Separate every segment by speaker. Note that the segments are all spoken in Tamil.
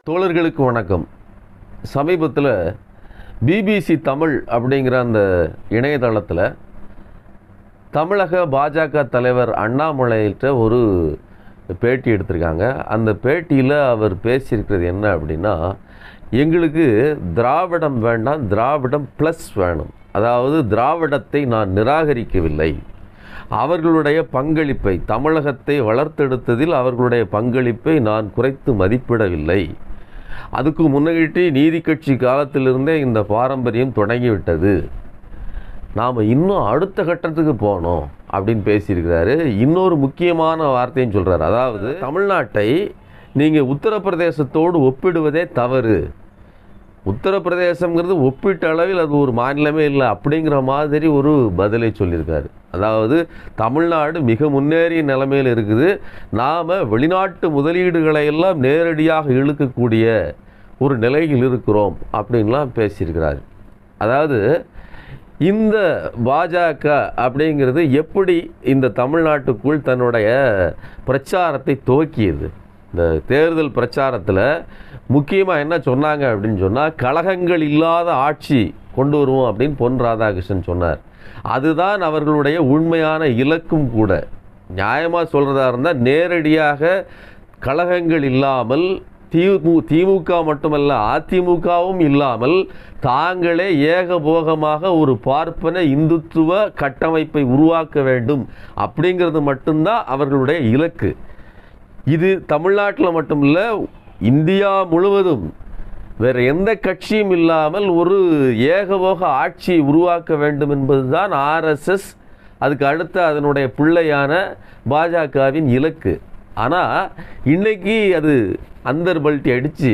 Speaker 1: தோழர்களுக்கு வணக்கம் சமீபத்தில் பிபிசி தமிழ் அப்படிங்கிற அந்த இணையதளத்தில் தமிழக பாஜக தலைவர் அண்ணாமலையிட்ட ஒரு பேட்டி எடுத்திருக்காங்க அந்த பேட்டியில் அவர் பேசியிருக்கிறது என்ன அப்படின்னா எங்களுக்கு திராவிடம் வேண்டாம் திராவிடம் ப்ளஸ் வேணும் அதாவது திராவிடத்தை நான் நிராகரிக்கவில்லை அவர்களுடைய பங்களிப்பை தமிழகத்தை வளர்த்தெடுத்ததில் அவர்களுடைய பங்களிப்பை நான் குறைத்து மதிப்பிடவில்லை அதுக்கு முன்னிட்டு நீதி கட்சி காலத்திலிருந்தே இந்த பாரம்பரியம் தொடங்கிவிட்டது நாம் இன்னும் அடுத்த கட்டத்துக்கு போகணும் அப்படின்னு பேசியிருக்கிறாரு இன்னொரு முக்கியமான வார்த்தையும் சொல்கிறார் அதாவது தமிழ்நாட்டை நீங்கள் உத்தரப்பிரதேசத்தோடு ஒப்பிடுவதே தவறு உத்தரப்பிரதேசங்கிறது ஒப்பீட்டு அளவில் அது ஒரு மாநிலமே இல்லை அப்படிங்கிற மாதிரி ஒரு பதிலை சொல்லியிருக்காரு அதாவது தமிழ்நாடு மிக முன்னேறிய நிலைமையில் இருக்குது நாம் வெளிநாட்டு முதலீடுகளை எல்லாம் நேரடியாக இழுக்கக்கூடிய ஒரு நிலையில் இருக்கிறோம் அப்படின்லாம் பேசியிருக்கிறார் அதாவது இந்த பாஜக அப்படிங்கிறது எப்படி இந்த தமிழ்நாட்டுக்குள் தன்னுடைய பிரச்சாரத்தை துவக்கியது இந்த தேர்தல் பிரச்சாரத்தில் முக்கியமாக என்ன சொன்னாங்க அப்படின்னு சொன்னால் கழகங்கள் இல்லாத ஆட்சி கொண்டு வருவோம் அப்படின்னு பொன் ராதாகிருஷ்ணன் சொன்னார் அதுதான் அவர்களுடைய உண்மையான இலக்கும் கூட நியாயமாக சொல்கிறதா இருந்தால் நேரடியாக கழகங்கள் இல்லாமல் திமு திமுக மட்டுமல்ல அதிமுகவும் இல்லாமல் தாங்களே ஏகபோகமாக ஒரு பார்ப்பன இந்துத்துவ கட்டமைப்பை உருவாக்க வேண்டும் அப்படிங்கிறது மட்டும்தான் அவர்களுடைய இலக்கு இது தமிழ்நாட்டில் மட்டுமில்ல இந்தியா முழுவதும் வேறு எந்த கட்சியும் இல்லாமல் ஒரு ஏகபோக ஆட்சியை உருவாக்க வேண்டும் என்பதுதான் ஆர்எஸ்எஸ் அதுக்கு அடுத்த அதனுடைய பிள்ளையான பாஜகவின் இலக்கு ஆனால் இன்னைக்கு அது அந்தர் பல்ட்டி அடித்து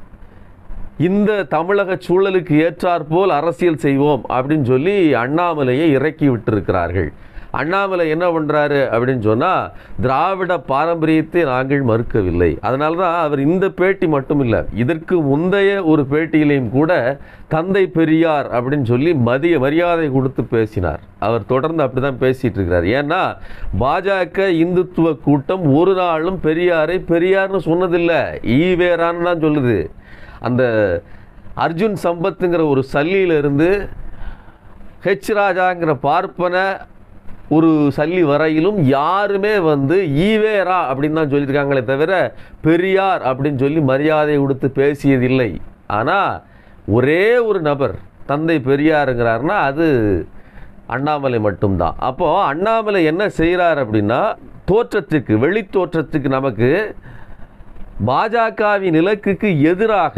Speaker 1: இந்த தமிழக சூழலுக்கு ஏற்றாற்போல் அரசியல் செய்வோம் அப்படின்னு சொல்லி அண்ணாமலையை இறக்கி விட்டிருக்கிறார்கள் அண்ணாமலை என்ன பண்ணுறாரு அப்படின்னு சொன்னால் திராவிட பாரம்பரியத்தை நாங்கள் மறுக்கவில்லை அதனால தான் அவர் இந்த பேட்டி மட்டும் இல்லை இதற்கு முந்தைய ஒரு பேட்டியிலையும் கூட தந்தை பெரியார் அப்படின்னு சொல்லி மதிய மரியாதை கொடுத்து பேசினார் அவர் தொடர்ந்து அப்படி தான் பேசிகிட்டு இருக்கிறார் ஏன்னா பாஜக இந்துத்துவ கூட்டம் ஒரு நாளும் பெரியாரை பெரியார்னு சொன்னதில்லை ஈவேரான்னு தான் சொல்லுது அந்த அர்ஜுன் சம்பத்துங்கிற ஒரு சல்லியிலிருந்து ஹெச் ராஜாங்கிற பார்ப்பன ஒரு சல்லி வரையிலும் யாருமே வந்து ஈவேரா அப்படின்னு தான் சொல்லியிருக்காங்களே தவிர பெரியார் அப்படின்னு சொல்லி மரியாதை கொடுத்து பேசியதில்லை ஆனால் ஒரே ஒரு நபர் தந்தை பெரியாருங்கிறாருன்னா அது அண்ணாமலை மட்டும்தான் அப்போது அண்ணாமலை என்ன செய்கிறார் அப்படின்னா தோற்றத்துக்கு வெளி தோற்றத்துக்கு நமக்கு பாஜகவின் இலக்குக்கு எதிராக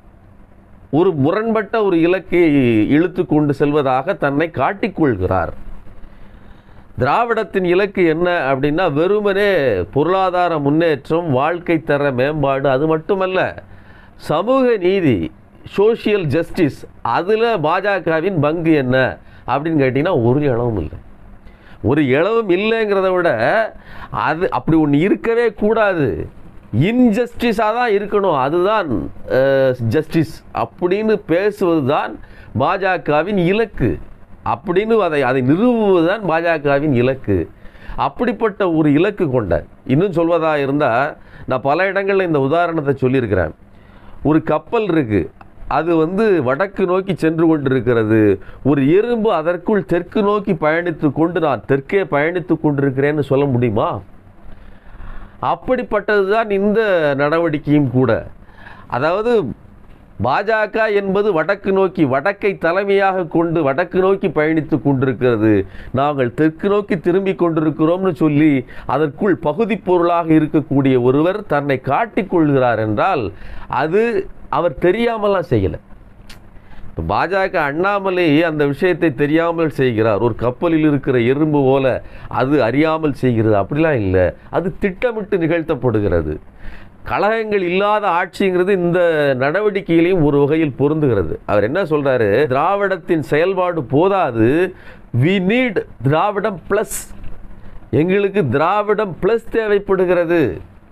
Speaker 1: ஒரு முரண்பட்ட ஒரு இலக்கை இழுத்து கொண்டு செல்வதாக தன்னை காட்டிக்கொள்கிறார் திராவிடத்தின் இலக்கு என்ன அப்படின்னா வெறுமனே பொருளாதார முன்னேற்றம் வாழ்க்கை தர மேம்பாடு அது மட்டுமல்ல சமூக நீதி சோஷியல் ஜஸ்டிஸ் அதில் பாஜகவின் பங்கு என்ன அப்படின்னு கேட்டிங்கன்னா ஒரு இளவும் இல்லை ஒரு இளவும் இல்லைங்கிறத விட அது அப்படி ஒன்று இருக்கவே கூடாது இன்ஜஸ்டிஸாக தான் இருக்கணும் அதுதான் ஜஸ்டிஸ் அப்படின்னு பேசுவது தான் பாஜகவின் இலக்கு அப்படின்னு அதை அதை நிறுவுவதுதான் பாஜகவின் இலக்கு அப்படிப்பட்ட ஒரு இலக்கு கொண்ட இன்னும் சொல்வதாக இருந்தால் நான் பல இடங்களில் இந்த உதாரணத்தை சொல்லியிருக்கிறேன் ஒரு கப்பல் இருக்குது அது வந்து வடக்கு நோக்கி சென்று கொண்டிருக்கிறது ஒரு எறும்பு அதற்குள் தெற்கு நோக்கி பயணித்து கொண்டு நான் தெற்கே பயணித்து கொண்டிருக்கிறேன்னு சொல்ல முடியுமா அப்படிப்பட்டது தான் இந்த நடவடிக்கையும் கூட அதாவது பாஜக என்பது வடக்கு நோக்கி வடக்கை தலைமையாக கொண்டு வடக்கு நோக்கி பயணித்து கொண்டிருக்கிறது நாங்கள் தெற்கு நோக்கி திரும்பி கொண்டிருக்கிறோம்னு சொல்லி அதற்குள் பகுதி பொருளாக இருக்கக்கூடிய ஒருவர் தன்னை காட்டிக்கொள்கிறார் என்றால் அது அவர் தெரியாமலாம் செய்யலை இப்போ பாஜக அண்ணாமலை அந்த விஷயத்தை தெரியாமல் செய்கிறார் ஒரு கப்பலில் இருக்கிற எறும்பு போல அது அறியாமல் செய்கிறது அப்படிலாம் இல்லை அது திட்டமிட்டு நிகழ்த்தப்படுகிறது கழகங்கள் இல்லாத ஆட்சிங்கிறது இந்த நடவடிக்கையிலையும் ஒரு வகையில் பொருந்துகிறது அவர் என்ன சொல்றாரு திராவிடத்தின் செயல்பாடு போதாது வி நீட் திராவிடம் ப்ளஸ் எங்களுக்கு திராவிடம் ப்ளஸ் தேவைப்படுகிறது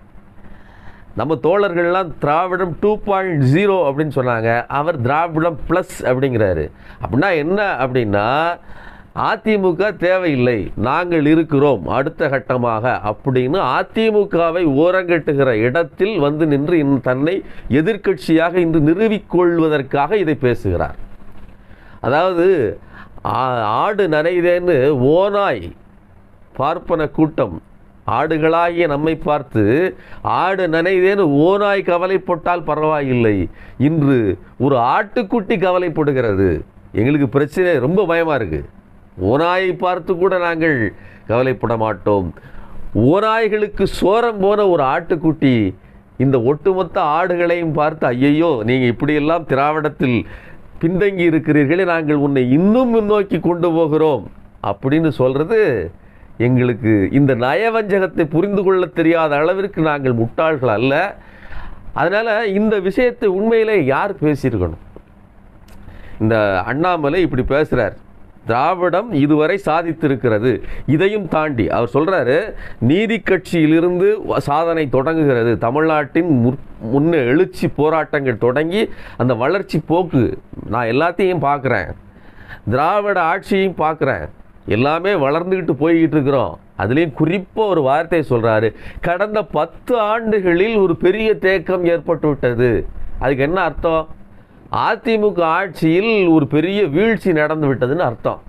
Speaker 1: நம்ம தோழர்கள்லாம் திராவிடம் டூ பாயிண்ட் ஜீரோ அப்படின்னு சொன்னாங்க அவர் திராவிடம் ப்ளஸ் அப்படிங்கிறாரு அப்படின்னா என்ன அப்படின்னா அதிமுக தேவையில்லை நாங்கள் இருக்கிறோம் அடுத்த கட்டமாக அப்படின்னு அதிமுகவை ஓரங்கட்டுகிற இடத்தில் வந்து நின்று இன் தன்னை எதிர்க்கட்சியாக இன்று நிறுவிக்கொள்வதற்காக இதை பேசுகிறார் அதாவது ஆ- ஆடு நனைதேன்னு ஓநாய் பார்ப்பன கூட்டம் ஆடுகளாகிய நம்மை பார்த்து ஆடு நனைதேன்னு ஓநாய் கவலைப்பட்டால் பரவாயில்லை இன்று ஒரு ஆட்டுக்குட்டி கவலைப்படுகிறது எங்களுக்கு பிரச்சனை ரொம்ப பயமாக இருக்கு ஓநாயை பார்த்து கூட நாங்கள் கவலைப்பட மாட்டோம் ஓநாய்களுக்கு சோரம் போன ஒரு ஆட்டுக்குட்டி இந்த ஒட்டுமொத்த ஆடுகளையும் பார்த்து ஐயையோ நீங்கள் இப்படியெல்லாம் திராவிடத்தில் பின்தங்கி இருக்கிறீர்களே நாங்கள் உன்னை இன்னும் முன்னோக்கி கொண்டு போகிறோம் அப்படின்னு சொல்றது எங்களுக்கு இந்த நயவஞ்சகத்தை புரிந்து கொள்ள தெரியாத அளவிற்கு நாங்கள் முட்டாள்கள் அல்ல அதனால இந்த விஷயத்தை உண்மையிலே யார் பேசியிருக்கணும் இந்த அண்ணாமலை இப்படி பேசுறார் திராவிடம் இதுவரை சாதித்திருக்கிறது இதையும் தாண்டி அவர் சொல்றாரு நீதி கட்சியிலிருந்து வ- சாதனை தொடங்குகிறது தமிழ்நாட்டின் முற்- முன்ன எழுச்சி போராட்டங்கள் தொடங்கி அந்த வளர்ச்சி போக்கு நான் எல்லாத்தையும் பார்க்குறேன் திராவிட ஆட்சியையும் பார்க்குறேன் எல்லாமே வளர்ந்துக்கிட்டு போய்கிட்டு இருக்கிறோம் அதுலேயும் குறிப்பாக ஒரு வார்த்தை சொல்றாரு கடந்த பத்து ஆண்டுகளில் ஒரு பெரிய தேக்கம் ஏற்பட்டு விட்டது அதுக்கு என்ன அர்த்தம் அதிமுக ஆட்சியில் ஒரு பெரிய வீழ்ச்சி நடந்து விட்டதுன்னு அர்த்தம்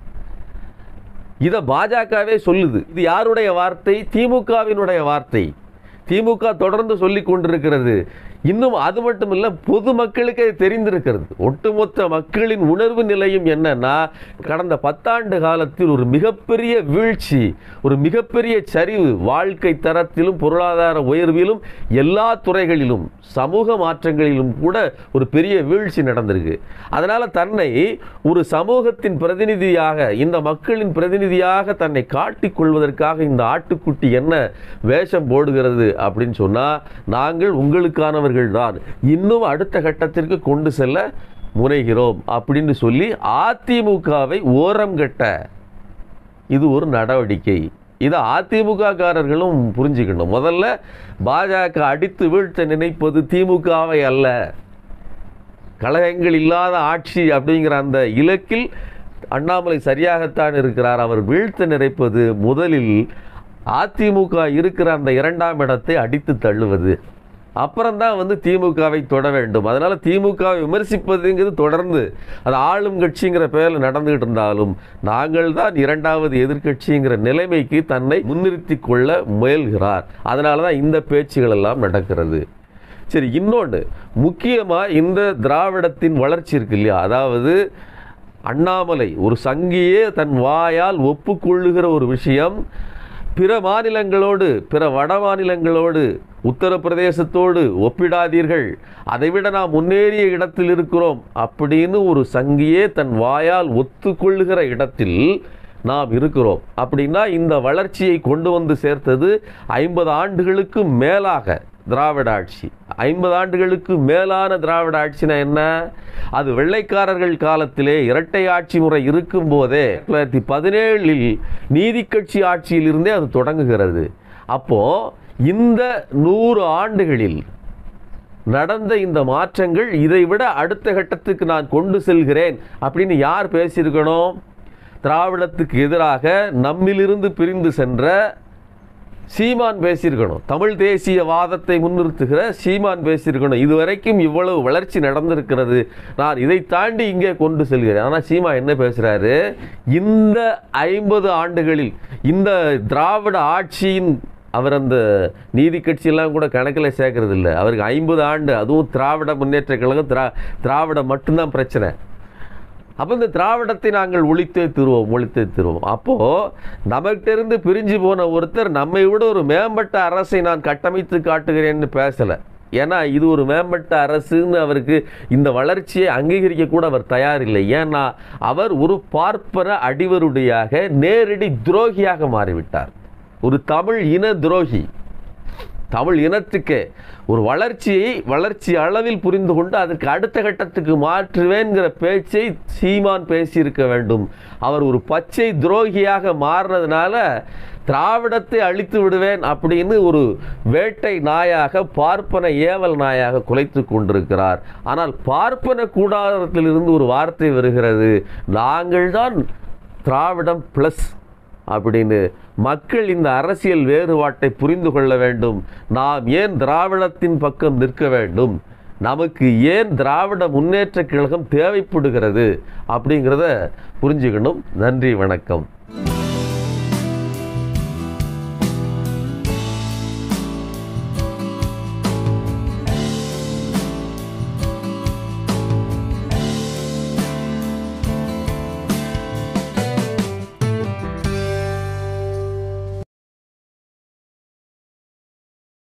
Speaker 1: இதை பாஜகவே சொல்லுது இது யாருடைய வார்த்தை திமுகவினுடைய வார்த்தை திமுக தொடர்ந்து சொல்லி கொண்டிருக்கிறது இன்னும் அது மட்டும் இல்ல பொதுமக்களுக்கே தெரிந்திருக்கிறது ஒட்டுமொத்த மக்களின் உணர்வு நிலையும் என்னன்னா கடந்த பத்தாண்டு காலத்தில் ஒரு மிகப்பெரிய வீழ்ச்சி ஒரு மிகப்பெரிய சரிவு வாழ்க்கை தரத்திலும் பொருளாதார உயர்விலும் எல்லா துறைகளிலும் சமூக மாற்றங்களிலும் கூட ஒரு பெரிய வீழ்ச்சி நடந்திருக்கு அதனால தன்னை ஒரு சமூகத்தின் பிரதிநிதியாக இந்த மக்களின் பிரதிநிதியாக தன்னை காட்டிக் கொள்வதற்காக இந்த ஆட்டுக்குட்டி என்ன வேஷம் போடுகிறது அப்படின்னு சொன்னா நாங்கள் உங்களுக்கானவர்கள் தான் இன்னும் அடுத்த கட்டத்திற்கு கொண்டு செல்ல முனைகிறோம் அப்படின்னு சொல்லி அதிமுகவை ஓரம் கட்ட இது ஒரு நடவடிக்கை இதை அதிமுக காரர்களும் புரிஞ்சுக்கணும் முதல்ல பாஜக அடித்து வீழ்த்த நினைப்பது திமுகவை அல்ல கழகங்கள் இல்லாத ஆட்சி அப்படிங்கிற அந்த இலக்கில் அண்ணாமலை சரியாகத்தான் இருக்கிறார் அவர் வீழ்த்த நினைப்பது முதலில் அதிமுக இருக்கிற அந்த இரண்டாம் இடத்தை அடித்து தள்ளுவது அப்புறம்தான் வந்து திமுகவை தொட வேண்டும் அதனால திமுகவை விமர்சிப்பதுங்கிறது தொடர்ந்து அது ஆளும் கட்சிங்கிற பெயரில் நடந்துகிட்டு இருந்தாலும் நாங்கள் தான் இரண்டாவது எதிர்க்கட்சிங்கிற நிலைமைக்கு தன்னை முன்னிறுத்தி கொள்ள முயல்கிறார் அதனால தான் இந்த பேச்சுகள் எல்லாம் நடக்கிறது சரி இன்னொன்று முக்கியமாக இந்த திராவிடத்தின் வளர்ச்சி இருக்கு இல்லையா அதாவது அண்ணாமலை ஒரு சங்கியே தன் வாயால் ஒப்புக்கொள்ளுகிற ஒரு விஷயம் பிற மாநிலங்களோடு பிற வட மாநிலங்களோடு உத்தரப்பிரதேசத்தோடு ஒப்பிடாதீர்கள் அதைவிட நாம் முன்னேறிய இடத்தில் இருக்கிறோம் அப்படின்னு ஒரு சங்கியே தன் வாயால் ஒத்துக்கொள்ளுகிற இடத்தில் நாம் இருக்கிறோம் அப்படின்னா இந்த வளர்ச்சியை கொண்டு வந்து சேர்த்தது ஐம்பது ஆண்டுகளுக்கு மேலாக திராவிட ஆட்சி ஐம்பது ஆண்டுகளுக்கு மேலான திராவிட ஆட்சினா என்ன அது வெள்ளைக்காரர்கள் காலத்திலே இரட்டை ஆட்சி முறை இருக்கும் போதே தொள்ளாயிரத்தி பதினேழில் நீதி கட்சி ஆட்சியிலிருந்தே அது தொடங்குகிறது அப்போ இந்த நூறு ஆண்டுகளில் நடந்த இந்த மாற்றங்கள் இதை விட அடுத்த கட்டத்துக்கு நான் கொண்டு செல்கிறேன் அப்படின்னு யார் பேசியிருக்கணும் திராவிடத்துக்கு எதிராக நம்மிலிருந்து பிரிந்து சென்ற சீமான் பேசியிருக்கணும் தமிழ் தேசிய வாதத்தை முன்னிறுத்துகிற சீமான் பேசியிருக்கணும் இதுவரைக்கும் இவ்வளவு வளர்ச்சி நடந்திருக்கிறது நான் இதை தாண்டி இங்கே கொண்டு செல்கிறேன் ஆனால் சீமா என்ன பேசுகிறாரு இந்த ஐம்பது ஆண்டுகளில் இந்த திராவிட ஆட்சியின் அவர் அந்த நீதி கட்சியெல்லாம் கூட கணக்கில் சேர்க்கறது இல்லை அவருக்கு ஐம்பது ஆண்டு அதுவும் திராவிட முன்னேற்ற கழகம் திரா திராவிடம் மட்டும்தான் பிரச்சனை அப்போ இந்த திராவிடத்தை நாங்கள் ஒழித்தே தருவோம் ஒழித்தே தருவோம் அப்போது நமக்கிட்ட இருந்து பிரிஞ்சு போன ஒருத்தர் நம்மை விட ஒரு மேம்பட்ட அரசை நான் கட்டமைத்து காட்டுகிறேன்னு பேசலை ஏன்னா இது ஒரு மேம்பட்ட அரசுன்னு அவருக்கு இந்த வளர்ச்சியை அங்கீகரிக்க கூட அவர் தயாரில்லை ஏன்னா அவர் ஒரு பார்ப்பன அடிவருடையாக நேரடி துரோகியாக மாறிவிட்டார் ஒரு தமிழ் இன துரோகி தமிழ் இனத்துக்கு ஒரு வளர்ச்சியை வளர்ச்சி அளவில் புரிந்து கொண்டு அதற்கு அடுத்த கட்டத்துக்கு மாற்றுவேங்கிற பேச்சை சீமான் பேசியிருக்க வேண்டும் அவர் ஒரு பச்சை துரோகியாக மாறினதுனால திராவிடத்தை அழித்து விடுவேன் அப்படின்னு ஒரு வேட்டை நாயாக பார்ப்பன ஏவல் நாயாக குலைத்து கொண்டிருக்கிறார் ஆனால் பார்ப்பன கூடாரத்திலிருந்து ஒரு வார்த்தை வருகிறது நாங்கள் தான் திராவிடம் ப்ளஸ் அப்படின்னு மக்கள் இந்த அரசியல் வேறுபாட்டை புரிந்து கொள்ள வேண்டும் நாம் ஏன் திராவிடத்தின் பக்கம் நிற்க வேண்டும் நமக்கு ஏன் திராவிட முன்னேற்றக் கழகம் தேவைப்படுகிறது அப்படிங்கிறத புரிஞ்சுக்கணும் நன்றி வணக்கம்